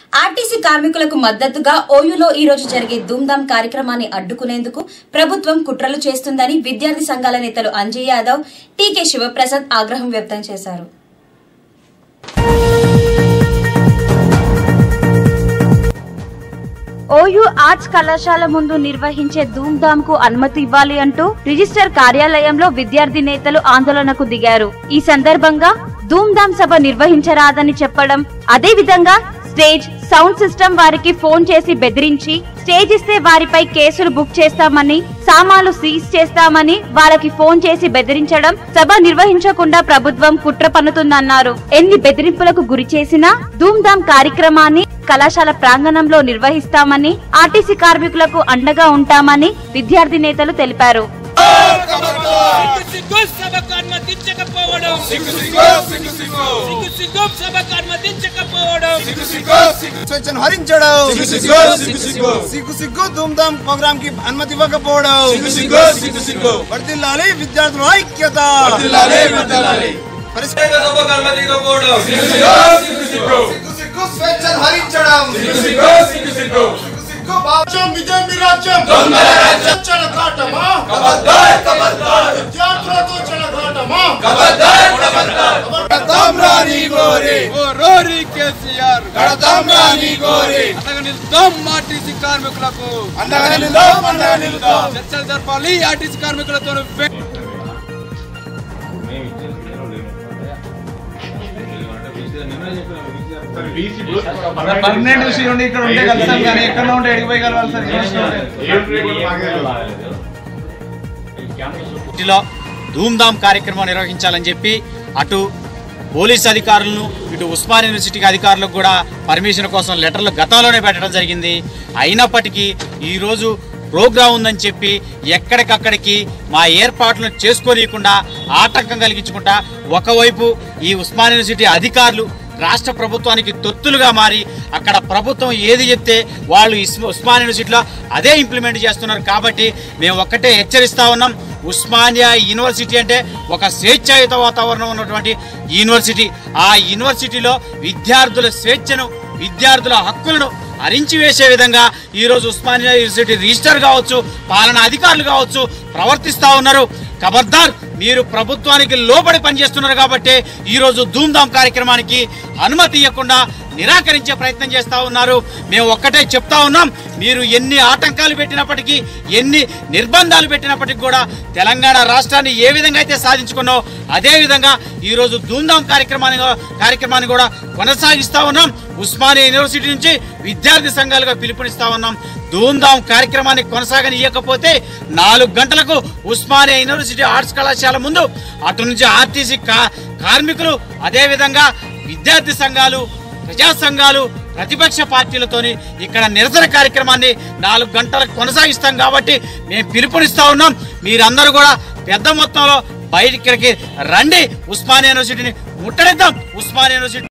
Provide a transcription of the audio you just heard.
RTC కార్మికులకు మద్దతుగా ఓయూలో ఈ రోజు జరిగే ధూమ్ధాం కార్యక్రమాన్ని అడ్డుకునేందుకు ప్రభుత్వం కుట్రలు చేస్తుందని విద్యార్థి సంఘాల నేతలు అంజయ్ యాదవ్ టీకే శివప్రసాద్ ఆగ్రహం వ్యక్తం చేశారు ఓయూ ఆర్ట్స్ కళాశాల ముందు నిర్వహించే ధూమ్ధామ్ కు అనుమతి ఇవ్వాలి అంటూ రిజిస్టర్ కార్యాలయంలో విద్యార్థి నేతలు ఆందోళనకు దిగారు ఈ సందర్భంగా ధూమ్ధామ్ సభ నిర్వహించరాదని చెప్పడం అదే విధంగా స్టేజ్ సౌండ్ సిస్టమ్ వారికి ఫోన్ చేసి బెదిరించి స్టేజ్ ఇస్తే వారిపై కేసులు బుక్ చేస్తామని సామాన్లు సీజ్ చేస్తామని వాళ్ళకి ఫోన్ చేసి బెదిరించడం సభ నిర్వహించకుండా ప్రభుత్వం కుట్ర పన్నుతుందన్నారు ఎన్ని బెదిరింపులకు గురి చేసినా ధూమ్ధామ్ కార్యక్రమాన్ని కళాశాల ప్రాంగణంలో నిర్వహిస్తామని ఆర్టీసీ కార్మికులకు అండగా ఉంటామని విద్యార్థి నేతలు తెలిపారు సిగ్గు సభకు అనుమతించకపోవడం సిగ్గు సిగ్గు సిగ్గు సిగ్గు సిగ్గు సిగ్గు సభకు అనుమతించకపోవడం సిగ్గు సిగ్గు సిగ్గు స్వేచ్ఛను హరించడం సిగ్గు సిగ్గు సిగ్గు సిగ్గు సిగ్గు సిగ్గు ధూమ్ధామ్ ప్రోగ్రామ్ కి అనుమతి ఇవ్వకపోవడం సిగ్గు సిగ్గు సిగ్గు సిగ్గు వర్దిల్లాలి విద్యార్థుల ఐక్యత వర్ధిల్లాలి, వర్ధిల్లాలి. పరిష్కార సభకు అనుమతి ఇవ్వకపోవడం సిగ్గు సిగ్గు సిగ్గు సిగ్గు సిగ్గు సిగ్గు స్వేచ్ఛను హరించడం సిగ్గు సిగ్గు సిగ్గు సిగ్గు సిగ్గు సిగ్గు బాధ్యం విజయం మీ రాజ్యం దొంగల రాజ్యం. చెలగాటమా ఖబర్దార్ ఖబర్దార్ విద్యార్థులతో చెలగాటమా ఖబర్దార్ ఖబర్దార్ కడతాం రాని గోరి ఓ రోరి కేసీఆర్ కడతాం రాని గోరి అండగా నిలుద్దాం ఆర్టీసీ కార్మికులకు అండగా నిలుదాం అండగా నిలుదాం చర్చలు జరపాలి ఆర్టీసీ కార్మికులతో వె- పన్నెండు సీ నుండి ఇక్కడ ఉంటే కలుస్తాం కానీ ఎక్కడ ఉంటే ఎడిపోయి కలవాలి సార్ సిటీలో ధూమ్ధామ్ కార్యక్రమం నిర్వహించాలని చెప్పి అటు పోలీస్ అధికారులను ఇటు ఉస్మాన్ యూనివర్సిటీకి అధికారులకు కూడా పర్మిషన్ కోసం లెటర్లు గతంలోనే పెట్టడం జరిగింది అయినప్పటికీ ఈరోజు ప్రోగ్రాం ఉందని చెప్పి ఎక్కడికక్కడికి మా ఏర్పాట్లను చేసుకోనీయకుండా ఆటంకం కలిగించుకుంటా ఒకవైపు ఈ ఉస్మాన్ యూనివర్సిటీ అధికారులు రాష్ట్ర ప్రభుత్వానికి తొత్తులుగా మారి అక్కడ ప్రభుత్వం ఏది చెప్తే వాళ్ళు ఇస్- ఉస్మాన్ యూనివర్సిటీలో అదే ఇంప్లిమెంట్ చేస్తున్నారు కాబట్టి మేము ఒక్కటే హెచ్చరిస్తా ఉన్నాం ఉస్మానియా యూనివర్సిటీ అంటే ఒక స్వేచ్ఛాయుత వాతావరణం ఉన్నటువంటి యూనివర్సిటీ ఆ యూనివర్సిటీలో విద్యార్థుల స్వేచ్ఛను విద్యార్థుల హక్కులను అరించి వేసే విధంగా ఈరోజు ఉస్మానియా యూనివర్సిటీ రిజిస్టర్ కావచ్చు పాలనా అధికారులు కావచ్చు ప్రవర్తిస్తూ ఉన్నారు ఖబర్దార్ మీరు ప్రభుత్వానికి లోబడి పనిచేస్తున్నారు కాబట్టి ఈరోజు ధూమ్ధామ్ కార్యక్రమానికి అనుమతి ఇవ్వకుండా నిరాకరించే ప్రయత్నం చేస్తూ ఉన్నారు మేము ఒక్కటే చెప్తా ఉన్నాం మీరు ఎన్ని ఆటంకాలు పెట్టినప్పటికీ ఎన్ని నిర్బంధాలు పెట్టినప్పటికీ కూడా తెలంగాణ రాష్ట్రాన్ని ఏ విధంగా అయితే సాధించుకున్నావు అదే విధంగా ఈరోజు ధూమ్ధామ్ కార్యక్రమాన్ని కార్యక్రమాన్ని కూడా కొనసాగిస్తా ఉన్నాం ఉస్మానియా యూనివర్సిటీ నుంచి విద్యార్థి సంఘాలుగా పిలుపునిస్తా ఉన్నాం ధూమ్ధామ్ కార్యక్రమాన్ని కొనసాగనియకపోతే నాలుగు గంటలకు ఉస్మానియా యూనివర్సిటీ ఆర్ట్స్ కళాశాల ముందు అటు నుంచి ఆర్టీసీ కా కార్మికులు అదేవిధంగా విద్యార్థి సంఘాలు ప్రజా సంఘాలు ప్రతిపక్ష పార్టీలతోని ఇక్కడ నిరసన కార్యక్రమాన్ని నాలుగు గంటలకు కొనసాగిస్తాం కాబట్టి మేము పిలుపునిస్తా ఉన్నాం మీరందరూ కూడా పెద్ద మొత్తంలో బయటికి రండి ఉస్మానియా యూనివర్సిటీని ముట్టడిద్దాం ఉస్మానియా యూనివర్సిటీ